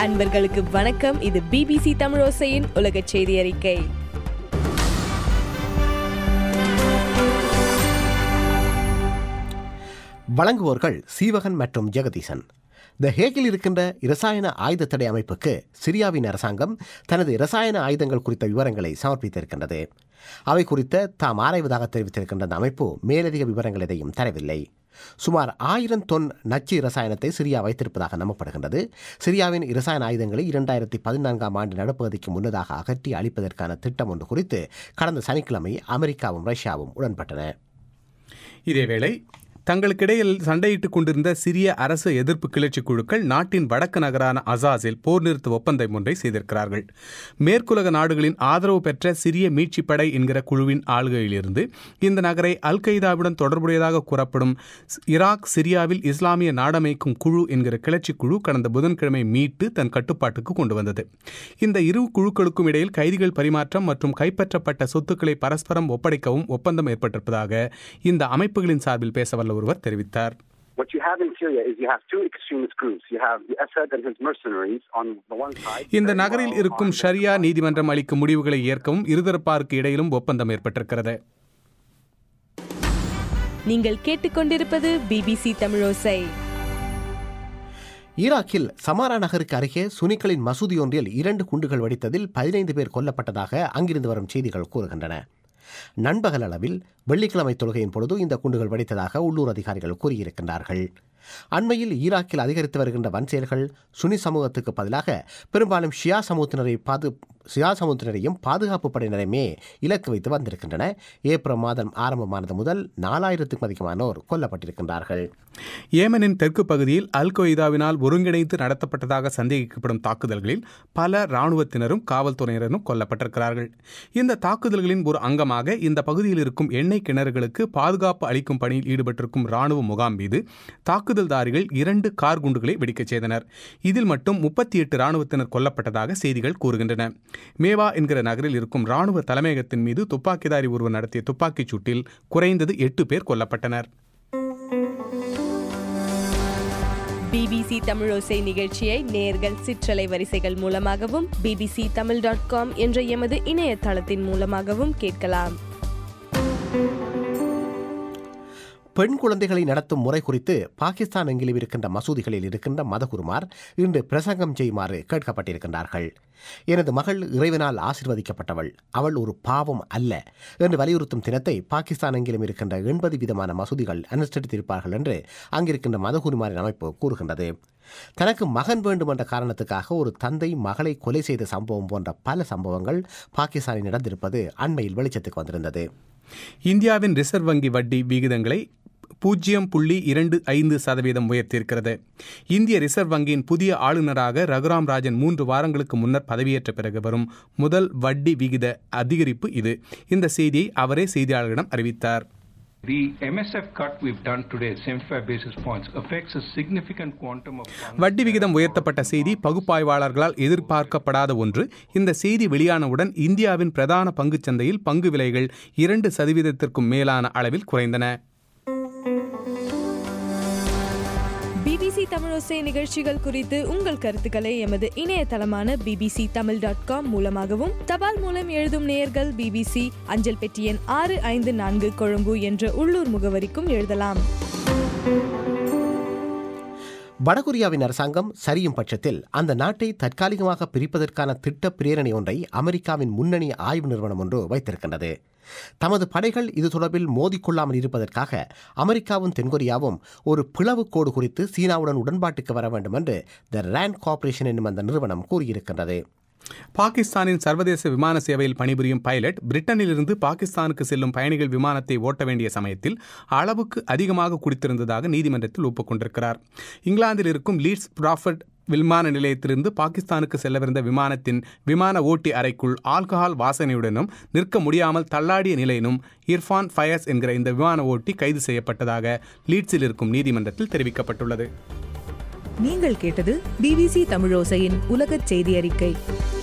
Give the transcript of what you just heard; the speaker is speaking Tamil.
அன்பர்களுக்கு வணக்கம் இது பிபிசி தமிழோசையின் உலக செய்தி அறிக்கை வழங்குவோர்கள் சீவகன் மற்றும் ஜெகதீசன் த ஹேகில் இருக்கின்ற இரசாயன ஆயுத தடை அமைப்புக்கு சிரியாவின் அரசாங்கம் தனது இரசாயன ஆயுதங்கள் குறித்த விவரங்களை சமர்ப்பித்திருக்கின்றது அவை குறித்த தாம் ஆராய்வதாக தெரிவித்திருக்கின்ற அந்த அமைப்பு மேலதிக விவரங்கள் எதையும் தரவில்லை சுமார் ஆயிரம் தொன் நச்சு இரசாயனத்தை சிரியா வைத்திருப்பதாக நம்பப்படுகின்றது சிரியாவின் இரசாயன ஆயுதங்களை இரண்டாயிரத்தி பதினான்காம் ஆண்டு நடப்பதற்கு முன்னதாக அகற்றி அளிப்பதற்கான திட்டம் ஒன்று குறித்து கடந்த சனிக்கிழமை அமெரிக்காவும் ரஷ்யாவும் உடன்பட்டன இதேவேளை தங்களுக்கிடையில் சண்டையிட்டுக் கொண்டிருந்த சிரிய அரசு எதிர்ப்பு கிளர்ச்சி குழுக்கள் நாட்டின் வடக்கு நகரான அசாஸில் போர் நிறுத்த ஒப்பந்தம் ஒன்றை செய்திருக்கிறார்கள் மேற்குலக நாடுகளின் ஆதரவு பெற்ற சிரிய மீட்சிப் படை என்கிற குழுவின் ஆளுகையிலிருந்து இந்த நகரை அல் கைதாவுடன் தொடர்புடையதாக கூறப்படும் ஈராக் சிரியாவில் இஸ்லாமிய நாடமைக்கும் குழு என்கிற கிளர்ச்சி குழு கடந்த புதன்கிழமை மீட்டு தன் கட்டுப்பாட்டுக்கு கொண்டு வந்தது இந்த இரு குழுக்களுக்கும் இடையில் கைதிகள் பரிமாற்றம் மற்றும் கைப்பற்றப்பட்ட சொத்துக்களை பரஸ்பரம் ஒப்படைக்கவும் ஒப்பந்தம் ஏற்பட்டிருப்பதாக இந்த அமைப்புகளின் சார்பில் பேசவல்ல ஒருவர் தெரிவித்தார் What you have in Syria is you have two extremist groups. You have the Assad and his mercenaries on the one side. இந்த நகரில் இருக்கும் ஷரியா நீதிமன்றம் அளிக்கும் முடிவுகளை ஏற்கவும் இருதரப்பாருக்கு இடையிலும் ஒப்பந்தம் ஏற்பட்டிருக்கிறது நீங்கள் கேட்டுக்கொண்டிருப்பது பிபிசி தமிழோசை ஈராக்கில் சமாரா நகருக்கு அருகே சுனிக்களின் மசூதி ஒன்றில் இரண்டு குண்டுகள் வெடித்ததில் பதினைந்து பேர் கொல்லப்பட்டதாக அங்கிருந்து வரும் செய்திகள் கூறுகின்றன நண்பகல் அளவில் வெள்ளிக்கிழமை தொழுகையின் பொழுது இந்த குண்டுகள் வெடித்ததாக உள்ளூர் அதிகாரிகள் கூறியிருக்கின்றார்கள் அண்மையில் ஈராக்கில் அதிகரித்து வருகின்ற வன்செயல்கள் சுனி சமூகத்துக்கு பதிலாக பெரும்பாலும் ஷியா சமூகத்தினரை பாது ஷியா சமூகத்தினரையும் பாதுகாப்பு படையினரையுமே இலக்கு வைத்து வந்திருக்கின்றன ஏப்ரல் மாதம் ஆரம்பமானது முதல் நாலாயிரத்துக்கும் அதிகமானோர் கொல்லப்பட்டிருக்கின்றார்கள் ஏமனின் தெற்கு பகுதியில் அல் கொய்தாவினால் ஒருங்கிணைத்து நடத்தப்பட்டதாக சந்தேகிக்கப்படும் தாக்குதல்களில் பல இராணுவத்தினரும் காவல்துறையினரும் கொல்லப்பட்டிருக்கிறார்கள் இந்த தாக்குதல்களின் ஒரு அங்கமாக இந்த பகுதியில் இருக்கும் எண்ணெய் கிணறுகளுக்கு பாதுகாப்பு அளிக்கும் பணியில் ஈடுபட்டிருக்கும் இராணுவ முகாம் மீது தாக்குதல்தாரிகள் இரண்டு கார் குண்டுகளை வெடிக்கச் செய்தனர் இதில் மட்டும் முப்பத்தி எட்டு இராணுவத்தினர் கொல்லப்பட்டதாக செய்திகள் கூறுகின்றன மேவா என்கிற நகரில் இருக்கும் இராணுவ தலைமையகத்தின் மீது துப்பாக்கிதாரி ஒருவர் நடத்திய துப்பாக்கிச் சூட்டில் குறைந்தது எட்டு பேர் கொல்லப்பட்டனர் பிபிசி தமிழோசை நிகழ்ச்சியை நேர்கள் சிற்றலை வரிசைகள் மூலமாகவும் பிபிசி தமிழ் டாட் காம் என்ற எமது இணையதளத்தின் மூலமாகவும் கேட்கலாம் பெண் குழந்தைகளை நடத்தும் முறை குறித்து பாகிஸ்தான் எங்கிலும் இருக்கின்ற மசூதிகளில் இருக்கின்ற மதகுருமார் இன்று பிரசங்கம் செய்யுமாறு கேட்கப்பட்டிருக்கின்றார்கள் எனது மகள் இறைவனால் ஆசிர்வதிக்கப்பட்டவள் அவள் ஒரு பாவம் அல்ல என்று வலியுறுத்தும் தினத்தை பாகிஸ்தான் எங்கிலும் இருக்கின்ற எண்பது விதமான மசூதிகள் அனுஷ்டித்திருப்பார்கள் என்று அங்கிருக்கின்ற மதகுருமாரின் அமைப்பு கூறுகின்றது தனக்கு மகன் வேண்டும் என்ற காரணத்துக்காக ஒரு தந்தை மகளை கொலை செய்த சம்பவம் போன்ற பல சம்பவங்கள் பாகிஸ்தானில் நடந்திருப்பது அண்மையில் வெளிச்சத்துக்கு வந்திருந்தது இந்தியாவின் ரிசர்வ் வங்கி வட்டி விகிதங்களை பூஜ்ஜியம் புள்ளி இரண்டு ஐந்து சதவீதம் உயர்த்தியிருக்கிறது இந்திய ரிசர்வ் வங்கியின் புதிய ஆளுநராக ரகுராம் ராஜன் மூன்று வாரங்களுக்கு முன்னர் பதவியேற்ற பிறகு வரும் முதல் வட்டி விகித அதிகரிப்பு இது இந்த செய்தியை அவரே செய்தியாளர்களிடம் அறிவித்தார் The MSF cut we've done today, 75 basis points, affects a significant quantum of funds. வட்டி விகிதம் உயர்த்தப்பட்ட செய்தி பகுப்பாய்வாளர்களால் எதிர்பார்க்கப்படாத ஒன்று இந்த செய்தி வெளியானவுடன் இந்தியாவின் பிரதான பங்குச் சந்தையில் பங்கு விலைகள் இரண்டு சதவீதத்திற்கும் மேலான அளவில் குறைந்தன பிபிசி தமிழோசை நிகழ்ச்சிகள் குறித்து உங்கள் கருத்துக்களை எமது இணையதளமான பிபிசி தமிழ் டாட் காம் மூலமாகவும் தபால் மூலம் எழுதும் நேயர்கள் பிபிசி அஞ்சல் பெட்டி எண் ஆறு ஐந்து நான்கு கொழும்பு என்ற உள்ளூர் முகவரிக்கும் எழுதலாம் வடகொரியாவின் அரசாங்கம் சரியும் பட்சத்தில் அந்த நாட்டை தற்காலிகமாக பிரிப்பதற்கான திட்ட பிரேரணை ஒன்றை அமெரிக்காவின் முன்னணி ஆய்வு நிறுவனம் ஒன்று வைத்திருக்கின்றது தமது படைகள் இது தொடர்பில் மோதிக்கொள்ளாமல் இருப்பதற்காக அமெரிக்காவும் தென்கொரியாவும் ஒரு பிளவு கோடு குறித்து சீனாவுடன் உடன்பாட்டுக்கு வர வேண்டும் என்று த ரேண்ட் கார்ப்பரேஷன் என்னும் அந்த நிறுவனம் கூறியிருக்கின்றது பாகிஸ்தானின் சர்வதேச விமான சேவையில் பணிபுரியும் பைலட் பிரிட்டனிலிருந்து பாகிஸ்தானுக்கு செல்லும் பயணிகள் விமானத்தை ஓட்ட வேண்டிய சமயத்தில் அளவுக்கு அதிகமாக குடித்திருந்ததாக நீதிமன்றத்தில் ஒப்புக்கொண்டிருக்கிறார் இங்கிலாந்தில் இருக்கும் லீட்ஸ் ப்ராஃபர்ட் விமான நிலையத்திலிருந்து பாகிஸ்தானுக்கு செல்லவிருந்த விமானத்தின் விமான ஓட்டி அறைக்குள் ஆல்கஹால் வாசனையுடனும் நிற்க முடியாமல் தள்ளாடிய நிலையிலும் இர்ஃபான் ஃபயஸ் என்கிற இந்த விமான ஓட்டி கைது செய்யப்பட்டதாக லீட்ஸில் இருக்கும் நீதிமன்றத்தில் தெரிவிக்கப்பட்டுள்ளது நீங்கள் கேட்டது பிபிசி தமிழோசையின் உலகச் செய்தி அறிக்கை